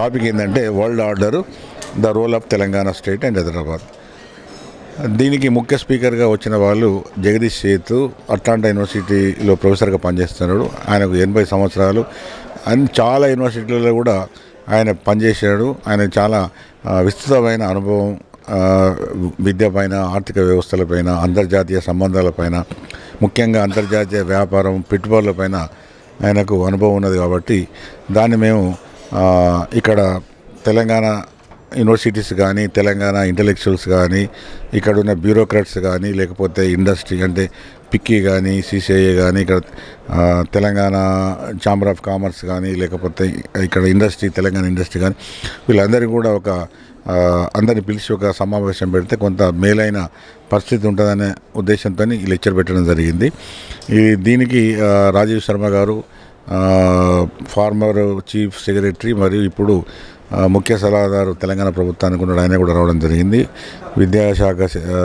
topic ఏంటంటే world order the role of Telangana state and Hyderabad దీనికి ముఖ్య స్పీకర్గా వచ్చిన వాళ్ళు జగదీష్ సేతు అట్లాంటా యూనివర్సిటీలో ప్రొఫెసర్గా పనిచేస్తున్నాడు ఆయనకు ఎనభై సంవత్సరాలు అన్ని చాలా యూనివర్సిటీలలో కూడా ఆయన పనిచేశాడు ఆయన చాలా ఆ, విస్తృతమైన అనుభవం ఆ, విద్య పైన ఆర్థిక వ్యవస్థలపైన అంతర్జాతీయ సంబంధాలపైన ముఖ్యంగా అంతర్జాతీయ వ్యాపారం పెట్టుబడులపైన ఆయనకు అనుభవం ఉన్నది కాబట్టి దాన్ని మేము ఆ, ఇక్కడ తెలంగాణ యూనివర్సిటీస్ కానీ తెలంగాణ ఇంటలెక్చువల్స్ కానీ ఇక్కడ ఉన్న బ్యూరోక్రాట్స్ కానీ లేకపోతే ఇండస్ట్రీ అంటే పిక్కీ కానీ సిసిఐఏ కానీ ఇక్కడ ఆ, తెలంగాణ ఛాంబర్ ఆఫ్ కామర్స్ కానీ లేకపోతే ఇక్కడ ఇండస్ట్రీ తెలంగాణ ఇండస్ట్రీ కానీ వీళ్ళందరికీ కూడా ఒక ఆ, అందరిని పిలిచి ఒక సమావేశం పెడితే కొంత మేలైన పరిస్థితి ఉంటుందనే ఉద్దేశంతో ఈ లెక్చర్ పెట్టడం జరిగింది ఈ దీనికి ఆ, రాజీవ్ శర్మ గారు ఆ, ఫార్మర్ చీఫ్ సెక్రటరీ మరియు ఇప్పుడు ఆ, ముఖ్య సలహాదారు తెలంగాణ ప్రభుత్వానికి ఉన్నాడు ఆయన కూడా రావడం జరిగింది విద్యాశాఖ సె- ఆ,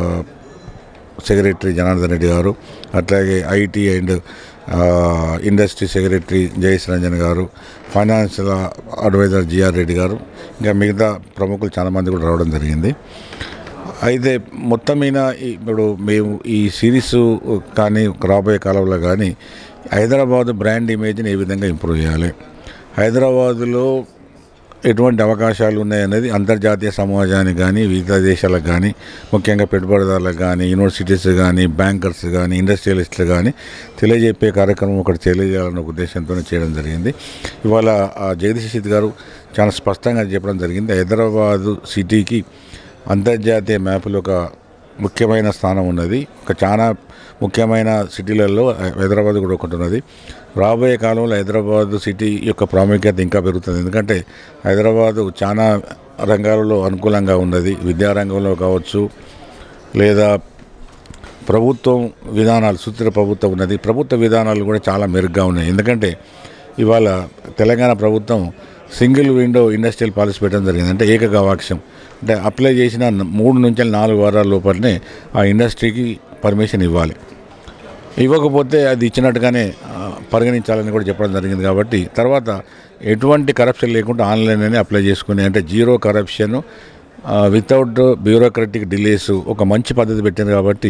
సెక్రటరీ జనార్దన్ రెడ్డి గారు అట్లాగే ఐటీ అండ్ ఆ, industry secretary Jayesh Ranjan garu financial advisor GR Reddy గారు ఇంకా మిగతా ప్రముఖులు చాలామంది కూడా రావడం జరిగింది అయితే మొత్తం మీద ఇప్పుడు మేము ఈ సిరీస్ కానీ రాబోయే కాలంలో కానీ హైదరాబాద్ బ్రాండ్ ఇమేజ్ని ఏ విధంగా ఇంప్రూవ్ చేయాలి హైదరాబాదులో ఎటువంటి అవకాశాలు ఉన్నాయనేది అంతర్జాతీయ సమాజానికి కానీ వివిధ దేశాలకు కానీ ముఖ్యంగా పెట్టుబడిదారులకు కానీ యూనివర్సిటీస్ కానీ బ్యాంకర్స్ కానీ ఇండస్ట్రియలిస్టులు కానీ తెలియజెప్పే కార్యక్రమం ఒకటి తెలియజేయాలన్న ఒక ఉద్దేశంతో చేయడం జరిగింది ఇవాళ ఆ జగదీష్ శెట్టి గారు చాలా స్పష్టంగా చెప్పడం జరిగింది హైదరాబాదు సిటీకి అంతర్జాతీయ మ్యాప్లో ఒక ముఖ్యమైన స్థానం ఉన్నది ఒక చాలా ముఖ్యమైన సిటీలలో హైదరాబాద్ కూడా ఒకటి ఉన్నది రాబోయే కాలంలో హైదరాబాద్ సిటీ యొక్క ప్రాముఖ్యత ఇంకా పెరుగుతుంది ఎందుకంటే హైదరాబాదు చాలా రంగాలలో అనుకూలంగా ఉన్నది విద్యారంగంలో కావచ్చు లేదా ప్రభుత్వం విధానాలు సుస్థిర ప్రభుత్వం ఉన్నది ప్రభుత్వ విధానాలు కూడా చాలా మెరుగ్గా ఉన్నాయి ఎందుకంటే ఇవాళ తెలంగాణ ప్రభుత్వం సింగిల్ విండో ఇండస్ట్రియల్ పాలసీ పెట్టడం జరిగింది అంటే ఏకగవాక్షం అంటే అప్లై చేసిన మూడు నుంచి నాలుగు వారాల లోపలనే ఆ ఇండస్ట్రీకి పర్మిషన్ ఇవ్వాలి ఇవ్వకపోతే అది ఇచ్చినట్టుగానే ఆ, పరిగణించాలని కూడా చెప్పడం జరిగింది కాబట్టి తర్వాత ఎటువంటి కరప్షన్ లేకుండా ఆన్లైన్లోనే అప్లై చేసుకుని అంటే zero corruption without bureaucratic delays ఒక మంచి పద్ధతి పెట్టింది కాబట్టి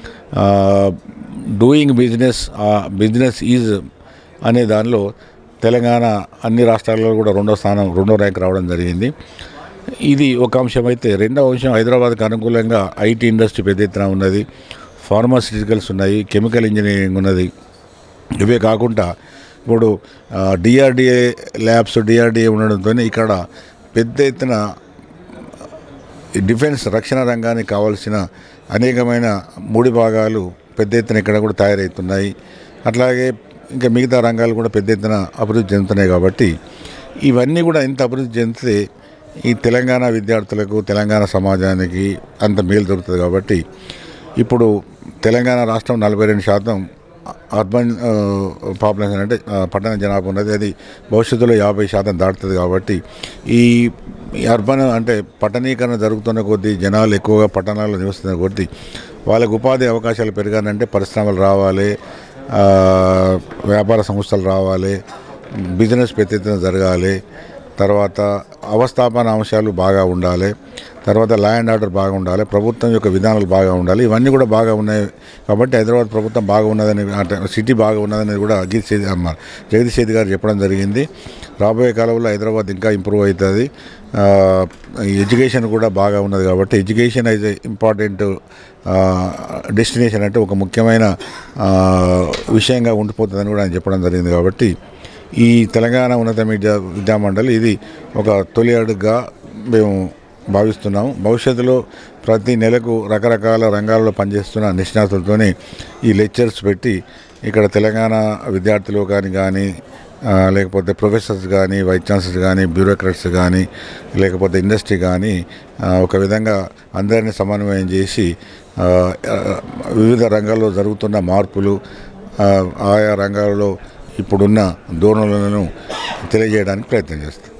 డూయింగ్ బిజినెస్ బిజినెస్ ఈజ్ అనే దానిలో తెలంగాణ అన్ని రాష్ట్రాల్లో కూడా రెండో స్థానం రెండో ర్యాంక్ రావడం జరిగింది ఇది ఒక అంశం అయితే రెండవ అంశం హైదరాబాద్కి అనుకూలంగా ఐటీ ఇండస్ట్రీ పెద్ద ఎత్తున ఉన్నది ఫార్మాస్యూటికల్స్ ఉన్నాయి కెమికల్ ఇంజనీరింగ్ ఉన్నది ఇవే కాకుండా ఇప్పుడు డిఆర్డిఏ ల్యాబ్స్ డిఆర్డిఏ ఉండడంతో ఇక్కడ పెద్ద ఎత్తున ఈ డిఫెన్స్ రక్షణ రంగానికి కావాల్సిన అనేకమైన ముడి భాగాలు పెద్ద ఎత్తున ఇక్కడ కూడా తయారవుతున్నాయి అట్లాగే ఇంకా మిగతా రంగాలు కూడా పెద్ద ఎత్తున అభివృద్ధి చెందుతున్నాయి కాబట్టి ఇవన్నీ కూడా ఎంత అభివృద్ధి చెందితే ఈ తెలంగాణ విద్యార్థులకు తెలంగాణ సమాజానికి అంత మేలు దొరుకుతుంది కాబట్టి ఇప్పుడు తెలంగాణ రాష్ట్రం నలభై రెండు శాతం అర్బన్ ఆ, పాపులేషన్ అంటే ఆ, పట్టణ జనాభా ఉన్నది అది భవిష్యత్తులో యాభై శాతం దాటుతుంది కాబట్టి ఈ ఈ అర్బన్ అంటే పట్టణీకరణ జరుగుతున్న కొద్దీ జనాలు ఎక్కువగా పట్టణాల్లో నివసిస్తున్న కొద్దీ వాళ్ళకు ఉపాధి అవకాశాలు పెరగాలంటే పరిశ్రమలు రావాలి ఆ, వ్యాపార సంస్థలు రావాలి బిజినెస్ పెద్ద ఎత్తున జరగాలి తర్వాత అవస్థాపన అంశాలు బాగా ఉండాలి తర్వాత లా అండ్ ఆర్డర్ బాగా ఉండాలి ప్రభుత్వం యొక్క విధానాలు బాగా ఉండాలి ఇవన్నీ కూడా బాగా ఉన్నాయి కాబట్టి హైదరాబాద్ ప్రభుత్వం బాగా ఉన్నదని అంటే సిటీ బాగా ఉన్నదని కూడా అజిత్ సేది అమ్మ జగదీష్ సేది గారు చెప్పడం జరిగింది రాబోయే కాలంలో హైదరాబాద్ ఇంకా ఇంప్రూవ్ అవుతుంది ఆ, ఈ ఎడ్యుకేషన్ కూడా బాగా ఉన్నది కాబట్టి ఎడ్యుకేషన్ అయితే ఇంపార్టెంట్ డెస్టినేషన్ అంటే ఒక ముఖ్యమైన ఆ, విషయంగా ఉండిపోతుందని కూడా ఆయన చెప్పడం జరిగింది కాబట్టి ఈ తెలంగాణ ఉన్నత విద్యా విద్యామండలి ఇది ఒక తొలి అడుగుగా మేము భావిస్తున్నాము భవిష్యత్తులో ప్రతి నెలకు రకరకాల రంగాల్లో పనిచేస్తున్న నిష్ణాతులతోనే ఈ లెక్చర్స్ పెట్టి ఇక్కడ తెలంగాణ విద్యార్థులు కానీ కానీ ఆ, లేకపోతే ప్రొఫెసర్స్ కానీ వైస్ ఛాన్సలర్స్ కానీ బ్యూరోక్రాట్స్ కానీ లేకపోతే ఇండస్ట్రీ కానీ ఆ, ఒక విధంగా అందరినీ సమన్వయం చేసి ఆ, ఆ, వివిధ రంగాల్లో జరుగుతున్న మార్పులు ఆ, ఆయా రంగాలలో ఇప్పుడున్న ధోరణులను తెలియజేయడానికి ప్రయత్నం చేస్తాం